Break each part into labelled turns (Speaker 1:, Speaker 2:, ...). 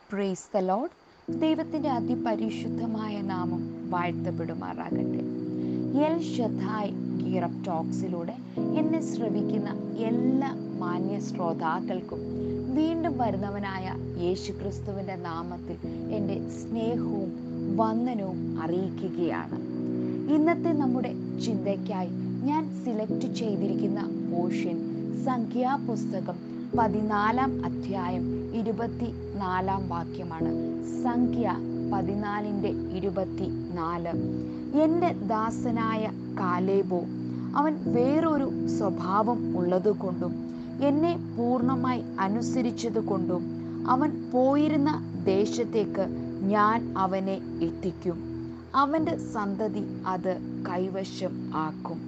Speaker 1: praise the load ദൈവത്തിൻ്റെ അതിപരിശുദ്ധമായ നാമം വാഴ്ത്തപ്പെടുമാറാകട്ടെ എൽ ഷഥായ് ഗീറപ്പ് ടോക്സിലൂടെ എന്നെ ശ്രവിക്കുന്ന എല്ലാ മാന്യ ശ്രോതാക്കൾക്കും വീണ്ടും വരുന്നവനായ യേശു ക്രിസ്തുവിൻ്റെ നാമത്തിൽ എൻ്റെ സ്നേഹവും വന്ദനവും അറിയിക്കുകയാണ് ഇന്നത്തെ നമ്മുടെ ചിന്തയ്ക്കായി ഞാൻ സിലക്ട് ചെയ്തിരിക്കുന്ന പോർഷൻ സംഖ്യാപുസ്തകം പതിനാലാം അധ്യായം ഇരുപത്തി നാലാം വാക്യമാണ് സംഖ്യ പതിനാലിൻ്റെ ഇരുപത്തി നാല് എൻ്റെ ദാസനായ കാലേബോ അവൻ വേറൊരു സ്വഭാവം ഉള്ളതുകൊണ്ടും എന്നെ പൂർണ്ണമായി അനുസരിച്ചത് കൊണ്ടും അവൻ പോയിരുന്ന ദേശത്തേക്ക് ഞാൻ അവനെ എത്തിക്കും അവൻ്റെ സന്തതി അത് കൈവശം ആക്കും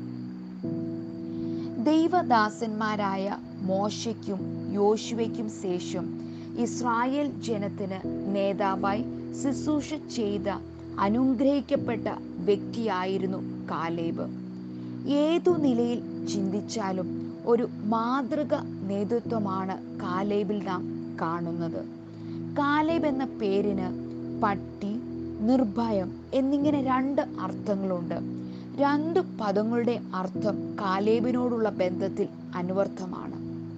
Speaker 1: ദൈവദാസന്മാരായ മോശയ്ക്കും യോശുവയ്ക്കും ശേഷം ഇസ്രായേൽ ജനത്തിന് നേതാവായി ശുശ്രൂഷ ചെയ്ത അനുഗ്രഹിക്കപ്പെട്ട വ്യക്തിയായിരുന്നു കാലേബ് ഏതു നിലയിൽ ചിന്തിച്ചാലും ഒരു മാതൃക നേതൃത്വമാണ് കാലേബിൽ നാം കാണുന്നത് കാലേബ് എന്ന പേരിന് പട്ടി നിർഭയം എന്നിങ്ങനെ രണ്ട് അർത്ഥങ്ങളുണ്ട് രണ്ട് പദങ്ങളുടെ അർത്ഥം കാലേബിനോടുള്ള ബന്ധത്തിൽ അനുവർത്ഥമാണ്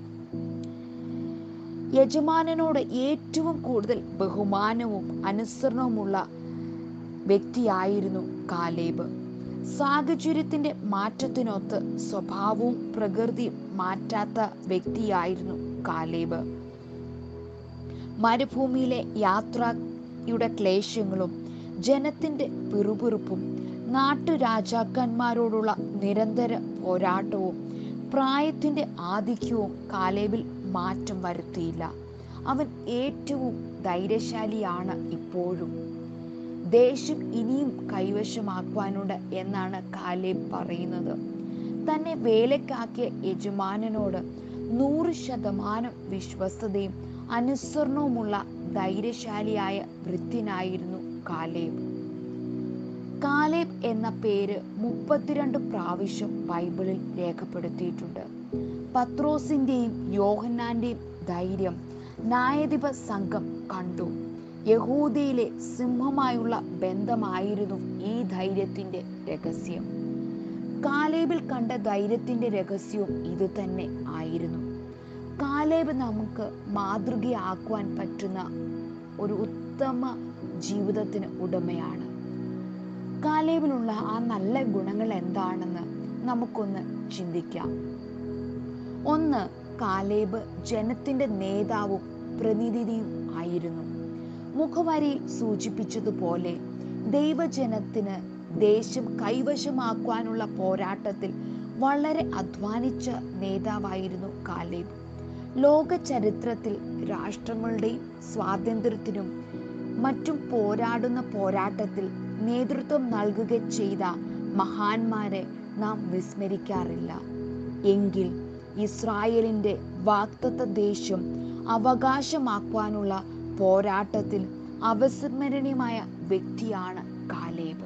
Speaker 1: യജമാനനോട് ഏറ്റവും കൂടുതൽ ബഹുമാനവും അനുസരണവുമുള്ള വ്യക്തിയായിരുന്നു കാലേബ് സാഹചര്യത്തിന്റെ മാറ്റത്തിനൊത്ത് സ്വഭാവവും പ്രകൃതിയും മാറ്റാത്ത വ്യക്തിയായിരുന്നു കാലേബ് മരുഭൂമിയിലെ യാത്രയുടെ ക്ലേശങ്ങളും ജനത്തിന്റെ പിറുപിറുപ്പും നാട്ടുരാജാക്കന്മാരോടുള്ള നിരന്തര പോരാട്ടവും പ്രായത്തിന്റെ ആധിക്യവും കാലേബിൽ മാറ്റം വരുത്തിയില്ല അവൻ ഏറ്റവും ധൈര്യശാലിയാണ് ഇപ്പോഴും ദേശം ഇനിയും കൈവശമാക്കുവാനുണ്ട് എന്നാണ് കാലേബ് പറയുന്നത് തന്നെ വേലക്കാക്കിയ യജമാനനോട് നൂറ് ശതമാനം വിശ്വസ്തതയും അനുസരണവുമുള്ള ധൈര്യശാലിയായ വൃത്തിനായിരുന്നു കാലേബ് കാലേബ് എന്ന പേര് മുപ്പത്തിരണ്ട് പ്രാവശ്യം ബൈബിളിൽ രേഖപ്പെടുത്തിയിട്ടുണ്ട് പത്രോസിന്റെയും യോഹന്നാന്റെയും ധൈര്യം ന്യായാധിപ സംഘം കണ്ടു യഹൂദയിലെ സിംഹമായുള്ള ബന്ധമായിരുന്നു ഈ ധൈര്യത്തിന്റെ രഹസ്യം കാലേബിൽ കണ്ട ധൈര്യത്തിന്റെ രഹസ്യവും ഇത് തന്നെ ആയിരുന്നു കാലേബ് നമുക്ക് മാതൃകയാക്കുവാൻ പറ്റുന്ന ഒരു ഉത്തമ ജീവിതത്തിന് ഉടമയാണ് കാലേബിലുള്ള ആ നല്ല ഗുണങ്ങൾ എന്താണെന്ന് നമുക്കൊന്ന് ചിന്തിക്കാം ഒന്ന് കാലേബ് ജനത്തിന്റെ നേതാവും പ്രതിനിധിയും ആയിരുന്നു മുഖവരിയിൽ സൂചിപ്പിച്ചതുപോലെ ദൈവജനത്തിന് ദേശം കൈവശമാക്കുവാനുള്ള പോരാട്ടത്തിൽ വളരെ അധ്വാനിച്ച നേതാവായിരുന്നു കാലേബ് ലോക ചരിത്രത്തിൽ രാഷ്ട്രങ്ങളുടെയും സ്വാതന്ത്ര്യത്തിനും മറ്റും പോരാടുന്ന പോരാട്ടത്തിൽ നേതൃത്വം നൽകുക ചെയ്ത മഹാന്മാരെ നാം വിസ്മരിക്കാറില്ല എങ്കിൽ ഇസ്രായേലിന്റെ വാക്തത്വ ദേശം അവകാശമാക്കുവാനുള്ള പോരാട്ടത്തിൽ അവിസ്മരണീയമായ വ്യക്തിയാണ് കാലേബ്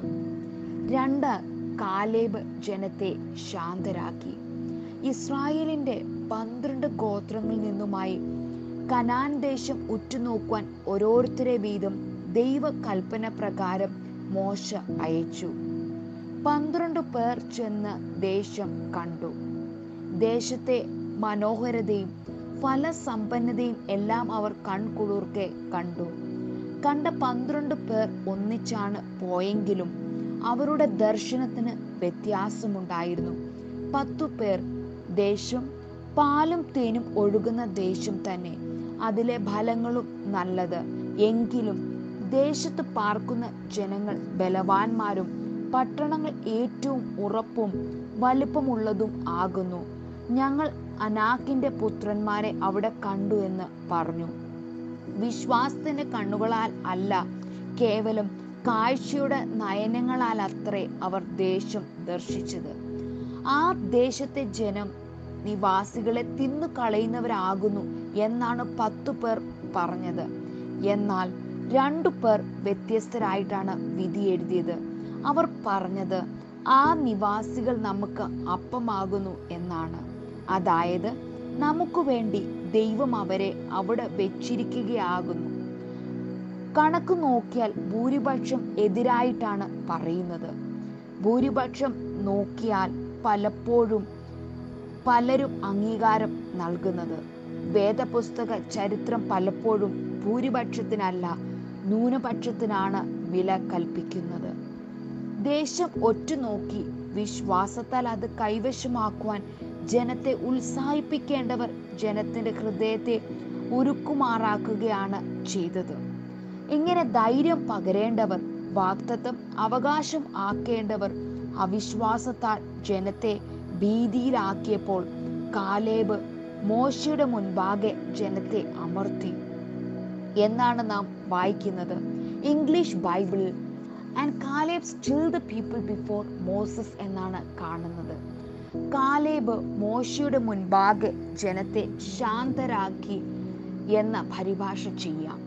Speaker 1: രണ്ട് കാലേബ് ജനത്തെ ശാന്തരാക്കി ഇസ്രായേലിന്റെ പന്ത്രണ്ട് ഗോത്രങ്ങളിൽ നിന്നുമായി കനാൻ ദേശം ഉറ്റുനോക്കുവാൻ ഓരോരുത്തരെ വീതം ദൈവ കൽപ്പന പ്രകാരം മോശ അയച്ചു പന്ത്രണ്ട് പേർ ചെന്ന് ദേശം കണ്ടു ദേശത്തെ മനോഹരതയും ഫലസമ്പന്നതയും എല്ലാം അവർ കൺകുളിർക്കെ കണ്ടു കണ്ട പന്ത്രണ്ട് പേർ ഒന്നിച്ചാണ് പോയെങ്കിലും അവരുടെ ദർശനത്തിന് വ്യത്യാസമുണ്ടായിരുന്നു പത്തു പേർ ദേശം പാലും തേനും ഒഴുകുന്ന ദേശം തന്നെ അതിലെ ഫലങ്ങളും നല്ലത് എങ്കിലും ദേശത്ത് പാർക്കുന്ന ജനങ്ങൾ ബലവാന്മാരും പട്ടണങ്ങൾ ഏറ്റവും ഉറപ്പും വലിപ്പമുള്ളതും ആകുന്നു ഞങ്ങൾ അനാക്കിന്റെ പുത്രന്മാരെ അവിടെ കണ്ടു എന്ന് പറഞ്ഞു വിശ്വാസത്തിന്റെ കണ്ണുകളാൽ അല്ല കേവലം കാഴ്ചയുടെ നയനങ്ങളാൽ അത്രേ അവർ ദേശം ദർശിച്ചത് ആ ദേശത്തെ ജനം നിവാസികളെ തിന്നു കളയുന്നവരാകുന്നു എന്നാണ് പത്തു പേർ പറഞ്ഞത് എന്നാൽ രണ്ടു പേർ വ്യത്യസ്തരായിട്ടാണ് വിധി എഴുതിയത് അവർ പറഞ്ഞത് ആ നിവാസികൾ നമുക്ക് അപ്പമാകുന്നു എന്നാണ് അതായത് നമുക്ക് വേണ്ടി ദൈവം അവരെ അവിടെ വെച്ചിരിക്കുകയാകുന്നു കണക്ക് നോക്കിയാൽ ഭൂരിപക്ഷം എതിരായിട്ടാണ് പറയുന്നത് ഭൂരിപക്ഷം നോക്കിയാൽ പലപ്പോഴും പലരും അംഗീകാരം നൽകുന്നത് വേദപുസ്തക ചരിത്രം പലപ്പോഴും ഭൂരിപക്ഷത്തിനല്ല ന്യൂനപക്ഷത്തിനാണ് വില കൽപ്പിക്കുന്നത് ദേശം ഒറ്റുനോക്കി വിശ്വാസത്താൽ അത് കൈവശമാക്കുവാൻ ജനത്തെ ഉത്സാഹിപ്പിക്കേണ്ടവർ ജനത്തിന്റെ ഹൃദയത്തെ ഉരുക്കുമാറാക്കുകയാണ് ചെയ്തത് ഇങ്ങനെ ധൈര്യം പകരേണ്ടവർ വാക്തത്വം അവകാശം ആക്കേണ്ടവർ അവിശ്വാസത്താൽ ജനത്തെ ഭീതിയിലാക്കിയപ്പോൾ കാലേബ് മോശയുടെ മുൻപാകെ ജനത്തെ അമർത്തി എന്നാണ് നാം വായിക്കുന്നത് ഇംഗ്ലീഷ് ബൈബിളിൽ and Caleb still the people before Moses എന്നാണ് കാണുന്നത് കാലേബ് മോശയുടെ മുൻപാകെ ജനത്തെ ശാന്തരാക്കി എന്ന പരിഭാഷ ചെയ്യാം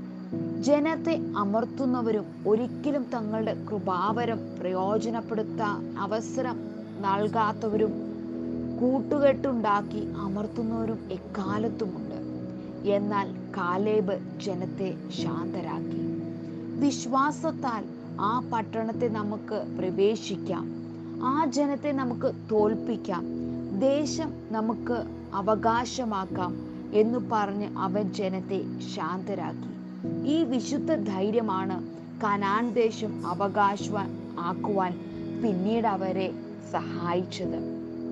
Speaker 1: ജനത്തെ അമർത്തുന്നവരും ഒരിക്കലും തങ്ങളുടെ കൃപാവരം പ്രയോജനപ്പെടുത്താൻ അവസരം നൽകാത്തവരും കൂട്ടുകെട്ടുണ്ടാക്കി അമർത്തുന്നവരും എക്കാലത്തുമുണ്ട് എന്നാൽ കാലേബ് ജനത്തെ ശാന്തരാക്കി വിശ്വാസത്താൽ ആ പട്ടണത്തെ നമുക്ക് പ്രവേശിക്കാം ആ ജനത്തെ നമുക്ക് തോൽപ്പിക്കാം ദേശം നമുക്ക് അവകാശമാക്കാം എന്ന് പറഞ്ഞ് അവൻ ജനത്തെ ശാന്തരാക്കി ഈ വിശുദ്ധ ധൈര്യമാണ് കനാൻ ദേശം അവകാശ ആക്കുവാൻ പിന്നീട് അവരെ സഹായിച്ചത്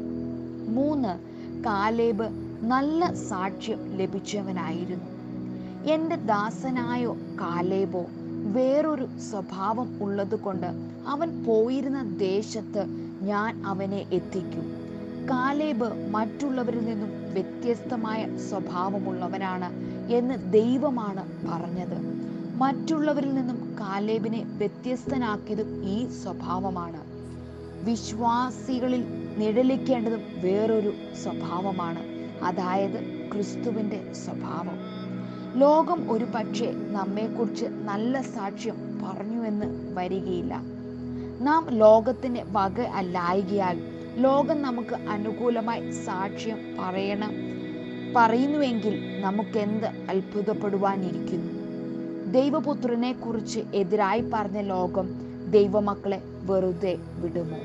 Speaker 1: മൂന്ന് കാലേബ് നല്ല സാക്ഷ്യം ലഭിച്ചവനായിരുന്നു എൻ്റെ ദാസനായോ കാലേബോ വേറൊരു സ്വഭാവം ഉള്ളതുകൊണ്ട് അവൻ പോയിരുന്ന ദേശത്ത് ഞാൻ അവനെ എത്തിക്കും കാലേബ് മറ്റുള്ളവരിൽ നിന്നും വ്യത്യസ്തമായ സ്വഭാവമുള്ളവനാണ് എന്ന് ദൈവമാണ് പറഞ്ഞത് മറ്റുള്ളവരിൽ നിന്നും കാലേബിനെ വ്യത്യസ്തനാക്കിയതും ഈ സ്വഭാവമാണ് വിശ്വാസികളിൽ നിഴലിക്കേണ്ടതും വേറൊരു സ്വഭാവമാണ് അതായത് ക്രിസ്തുവിൻ്റെ സ്വഭാവം ലോകം ഒരു പക്ഷേ നമ്മെക്കുറിച്ച് നല്ല സാക്ഷ്യം പറഞ്ഞുവെന്ന് വരികയില്ല നാം ലോകത്തിന് വക അല്ലായികയാൽ ലോകം നമുക്ക് അനുകൂലമായി സാക്ഷ്യം പറയണം പറയുന്നുവെങ്കിൽ നമുക്കെന്ത് അത്ഭുതപ്പെടുവാനിരിക്കുന്നു ദൈവപുത്രനെ കുറിച്ച് എതിരായി പറഞ്ഞ ലോകം ദൈവമക്കളെ വെറുതെ വിടുമോ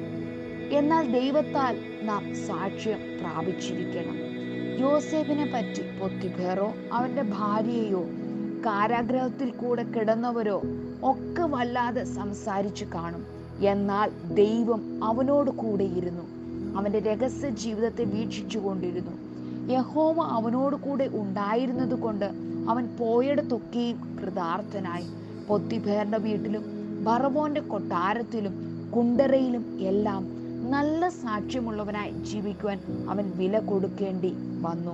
Speaker 1: എന്നാൽ ദൈവത്താൽ നാം സാക്ഷ്യം പ്രാപിച്ചിരിക്കണം യോസേഫിനെ പറ്റി പൊത്തിഫേറോ അവന്റെ ഭാര്യയെയോ കാരാഗ്രഹത്തിൽ കൂടെ കിടന്നവരോ ഒക്കെ വല്ലാതെ സംസാരിച്ചു കാണും എന്നാൽ ദൈവം അവനോട് കൂടെയിരുന്നു അവന്റെ രഹസ്യ ജീവിതത്തെ വീക്ഷിച്ചു കൊണ്ടിരുന്നു യഹോവ അവനോട് കൂടെ ഉണ്ടായിരുന്നത് കൊണ്ട് അവൻ പോയിടത്തൊക്കെയും കൃതാർത്ഥനായി പൊത്തിഫേറിന്റെ വീട്ടിലും ബറവോന്റെ കൊട്ടാരത്തിലും കുണ്ടറയിലും എല്ലാം നല്ല സാക്ഷ്യമുള്ളവനായി ജീവിക്കുവാൻ അവൻ വില കൊടുക്കേണ്ടി വന്നു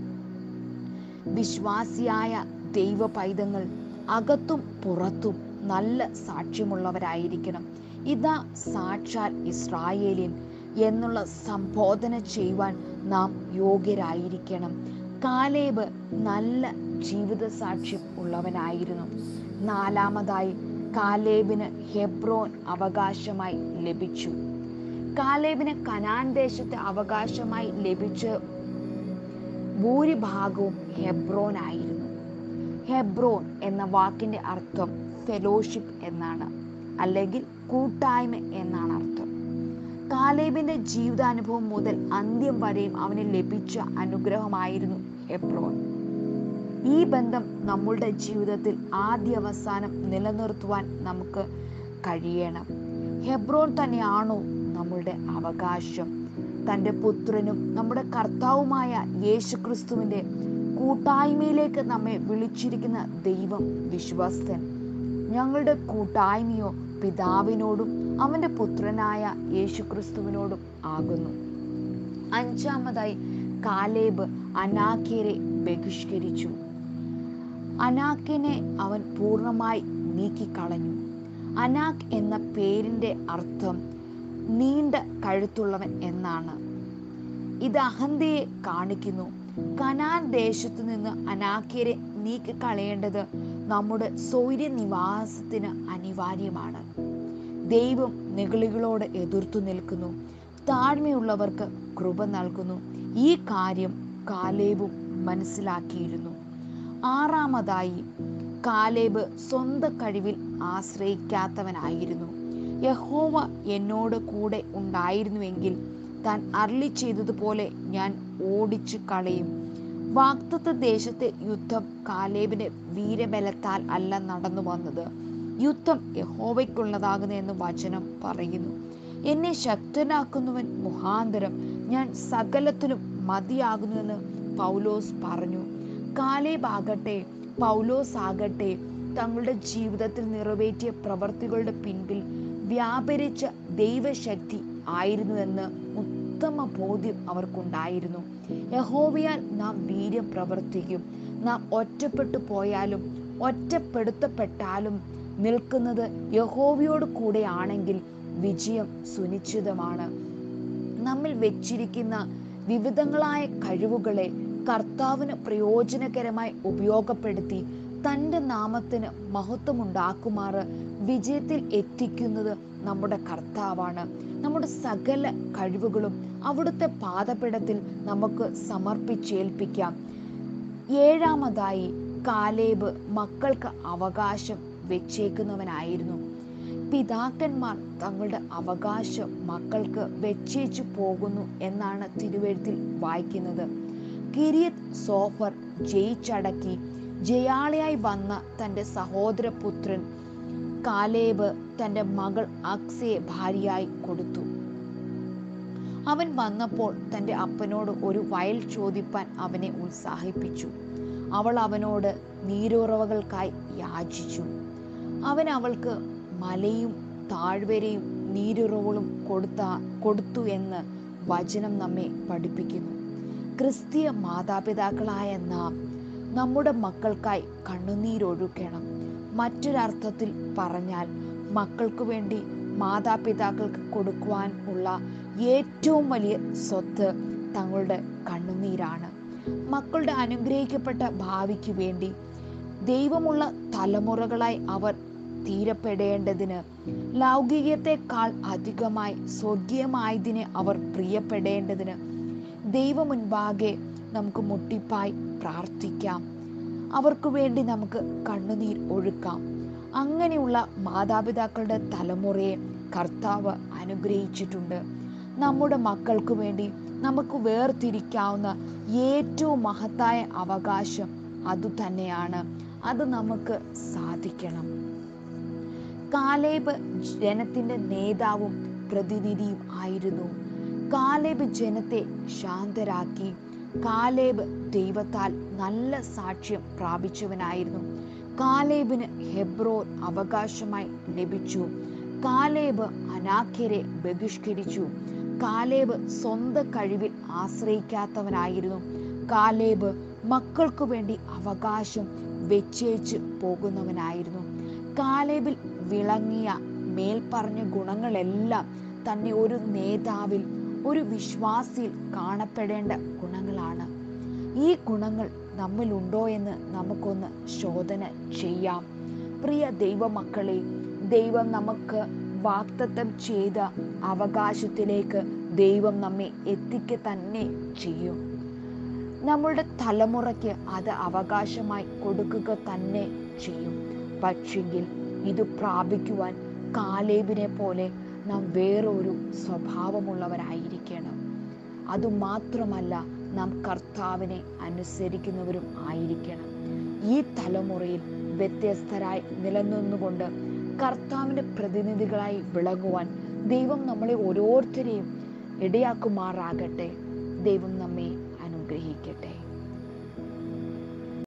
Speaker 1: വിശ്വാസിയായ ദൈവ പൈതങ്ങൾ അകത്തും പുറത്തും നല്ല സാക്ഷ്യമുള്ളവരായിരിക്കണം ഇതാ സാക്ഷാൽ ഇസ്രായേലിൻ എന്നുള്ള സംബോധന ചെയ്യുവാൻ നാം യോഗ്യരായിരിക്കണം കാലേബ് നല്ല ജീവിത സാക്ഷ്യം ഉള്ളവനായിരുന്നു നാലാമതായി കാലേബിന് ഹെബ്രോൻ അവകാശമായി ലഭിച്ചു കാലേബിന് കനാൻ ദേശത്തെ അവകാശമായി ലഭിച്ച ഭൂരിഭാഗവും ഹെബ്രോൻ ആയിരുന്നു ഹെബ്രോൻ എന്ന വാക്കിന്റെ അർത്ഥം ഫെലോഷിപ്പ് എന്നാണ് അല്ലെങ്കിൽ കൂട്ടായ്മ എന്നാണ് അർത്ഥം കാലേബിന്റെ ജീവിതാനുഭവം മുതൽ അന്ത്യം വരെയും അവന് ലഭിച്ച അനുഗ്രഹമായിരുന്നു ഹെബ്രോൻ ഈ ബന്ധം നമ്മളുടെ ജീവിതത്തിൽ ആദ്യ അവസാനം നിലനിർത്തുവാൻ നമുക്ക് കഴിയണം ഹെബ്രോൻ തന്നെയാണോ നമ്മളുടെ അവകാശം തൻ്റെ പുത്രനും നമ്മുടെ കർത്താവുമായ യേശു ക്രിസ്തുവിൻ്റെ കൂട്ടായ്മയിലേക്ക് നമ്മെ വിളിച്ചിരിക്കുന്ന ദൈവം വിശ്വസ്തൻ ഞങ്ങളുടെ കൂട്ടായ്മയോ പിതാവിനോടും അവൻ്റെ പുത്രനായ യേശു ക്രിസ്തുവിനോടും ആകുന്നു അഞ്ചാമതായി കാലേബ് അനാഖ്യരെ ബഹിഷ്കരിച്ചു അനാക്കിനെ അവൻ പൂർണ്ണമായി നീക്കിക്കളഞ്ഞു അനാക്ക് എന്ന പേരിന്റെ അർത്ഥം നീണ്ട കഴുത്തുള്ളവൻ എന്നാണ് ഇത് അഹന്തയെ കാണിക്കുന്നു കനാൻ ദേശത്തു നിന്ന് അനാക്യരെ നീക്കിക്കളയേണ്ടത് നമ്മുടെ സൗര്യ നിവാസത്തിന് അനിവാര്യമാണ് ദൈവം നിഗളികളോട് എതിർത്തു നിൽക്കുന്നു താഴ്മയുള്ളവർക്ക് കൃപ നൽകുന്നു ഈ കാര്യം കാലേബും മനസ്സിലാക്കിയിരുന്നു ആറാമതായി കാലേബ് സ്വന്തം കഴിവിൽ ആശ്രയിക്കാത്തവനായിരുന്നു യഹോവ എന്നോട് കൂടെ ഉണ്ടായിരുന്നുവെങ്കിൽ താൻ അരളി ചെയ്തതുപോലെ ഞാൻ ഓടിച്ചു കളയും വാക്തത്വ ദേശത്തെ യുദ്ധം കാലേബിന്റെ വീരബലത്താൽ അല്ല നടന്നു വന്നത് യുദ്ധം യഹോവയ്ക്കുള്ളതാകുന്നു എന്ന് വചനം പറയുന്നു എന്നെ ശക്തനാക്കുന്നവൻ മുഖാന്തരം ഞാൻ സകലത്തിലും മതിയാകുന്നുവെന്ന് പൗലോസ് പറഞ്ഞു കാലേബ് ആകട്ടെ പൗലോസ് ആകട്ടെ തങ്ങളുടെ ജീവിതത്തിൽ നിറവേറ്റിയ പ്രവർത്തികളുടെ പിൻപിൽ വ്യാപരിച്ച ദൈവശക്തി ആയിരുന്നുവെന്ന് ഉത്തമ ബോധ്യം അവർക്കുണ്ടായിരുന്നു യഹോവയാൽ നാം വീര്യം പ്രവർത്തിക്കും നാം ഒറ്റപ്പെട്ടു പോയാലും ഒറ്റപ്പെടുത്തപ്പെട്ടാലും നിൽക്കുന്നത് യഹോവയോട് കൂടെയാണെങ്കിൽ വിജയം സുനിശ്ചിതമാണ് നമ്മിൽ വെച്ചിരിക്കുന്ന വിവിധങ്ങളായ കഴിവുകളെ കർത്താവിന് പ്രയോജനകരമായി ഉപയോഗപ്പെടുത്തി തൻ്റെ നാമത്തിന് മഹത്വമുണ്ടാക്കുമാറ് വിജയത്തിൽ എത്തിക്കുന്നത് നമ്മുടെ കർത്താവാണ് നമ്മുടെ സകല കഴിവുകളും അവിടുത്തെ പാദപിടത്തിൽ നമുക്ക് സമർപ്പിച്ചേൽപ്പിക്കാം ഏഴാമതായി കാലേബ് മക്കൾക്ക് അവകാശം വെച്ചേക്കുന്നവനായിരുന്നു പിതാക്കന്മാർ തങ്ങളുടെ അവകാശം മക്കൾക്ക് വെച്ചേച്ചു പോകുന്നു എന്നാണ് തിരുവഴുത്തിൽ വായിക്കുന്നത് കിരിയത് സോഫർ ജയിച്ചടക്കി ജയാളിയായി വന്ന തൻ്റെ സഹോദരപുത്രൻ കാലേബ് തൻ്റെ മകൾ അക്സയെ ഭാര്യയായി കൊടുത്തു അവൻ വന്നപ്പോൾ തൻ്റെ അപ്പനോട് ഒരു വയൽ ചോദിപ്പാൻ അവനെ ഉത്സാഹിപ്പിച്ചു അവൾ അവനോട് നീരുറവകൾക്കായി യാചിച്ചു അവൻ അവൾക്ക് മലയും താഴ്വരയും നീരുറവുകളും കൊടുത്ത കൊടുത്തു എന്ന് വചനം നമ്മെ പഠിപ്പിക്കുന്നു ക്രിസ്തീയ മാതാപിതാക്കളായ നാം നമ്മുടെ മക്കൾക്കായി കണ്ണുനീരൊഴുക്കണം മറ്റൊരർത്ഥത്തിൽ പറഞ്ഞാൽ മക്കൾക്ക് വേണ്ടി മാതാപിതാക്കൾക്ക് കൊടുക്കുവാൻ ഉള്ള ഏറ്റവും വലിയ സ്വത്ത് തങ്ങളുടെ കണ്ണുനീരാണ് മക്കളുടെ അനുഗ്രഹിക്കപ്പെട്ട ഭാവിക്ക് വേണ്ടി ദൈവമുള്ള തലമുറകളായി അവർ തീരപ്പെടേണ്ടതിന് ലൗകികത്തെക്കാൾ അധികമായി സ്വർഗീയമായതിനെ അവർ പ്രിയപ്പെടേണ്ടതിന് ദൈവം മുൻപാകെ നമുക്ക് മുട്ടിപ്പായി പ്രാർത്ഥിക്കാം അവർക്ക് വേണ്ടി നമുക്ക് കണ്ണുനീർ ഒഴുക്കാം അങ്ങനെയുള്ള മാതാപിതാക്കളുടെ തലമുറയെ കർത്താവ് അനുഗ്രഹിച്ചിട്ടുണ്ട് നമ്മുടെ മക്കൾക്ക് വേണ്ടി നമുക്ക് വേർതിരിക്കാവുന്ന ഏറ്റവും മഹത്തായ അവകാശം അതുതന്നെയാണ് അത് നമുക്ക് സാധിക്കണം കാലേബ് ജനത്തിന്റെ നേതാവും പ്രതിനിധിയും ആയിരുന്നു കാലേബ് ജനത്തെ ശാന്തരാക്കി കാലേബ് ദൈവത്താൽ നല്ല സാക്ഷ്യം പ്രാപിച്ചവനായിരുന്നു കാലേബിന് ഹെബ്രോൻ അവകാശമായി ലഭിച്ചു കാലേബ് അനാഖ്യരെ ബഹിഷ്കരിച്ചു കാലേബ് സ്വന്തം കഴിവിൽ ആശ്രയിക്കാത്തവനായിരുന്നു കാലേബ് മക്കൾക്കു വേണ്ടി അവകാശം വെച്ചേച്ച് പോകുന്നവനായിരുന്നു കാലേബിൽ വിളങ്ങിയ മേൽപ്പറഞ്ഞ ഗുണങ്ങളെല്ലാം തന്നെ ഒരു നേതാവിൽ ഒരു വിശ്വാസിയിൽ കാണപ്പെടേണ്ട ഗുണങ്ങളാണ് ഈ ഗുണങ്ങൾ നമ്മിലുണ്ടോ എന്ന് നമുക്കൊന്ന് ശോധന ചെയ്യാം പ്രിയ ദൈവമക്കളെ ദൈവം നമുക്ക് വാക്തത്വം ചെയ്ത അവകാശത്തിലേക്ക് ദൈവം നമ്മെ എത്തിക്കുക തന്നെ ചെയ്യും നമ്മളുടെ തലമുറയ്ക്ക് അത് അവകാശമായി കൊടുക്കുക തന്നെ ചെയ്യും പക്ഷെങ്കിൽ ഇത് പ്രാപിക്കുവാൻ കാലേബിനെ പോലെ നാം വേറൊരു സ്വഭാവമുള്ളവരായിരിക്കണം അതുമാത്രമല്ല നാം കർത്താവിനെ അനുസരിക്കുന്നവരും ആയിരിക്കണം ഈ തലമുറയിൽ വ്യത്യസ്തരായി നിലനിന്നുകൊണ്ട് കർത്താവിൻ്റെ പ്രതിനിധികളായി വിളങ്ങുവാൻ ദൈവം നമ്മളെ ഓരോരുത്തരെയും ഇടയാക്കുമാറാകട്ടെ ദൈവം നമ്മെ അനുഗ്രഹിക്കട്ടെ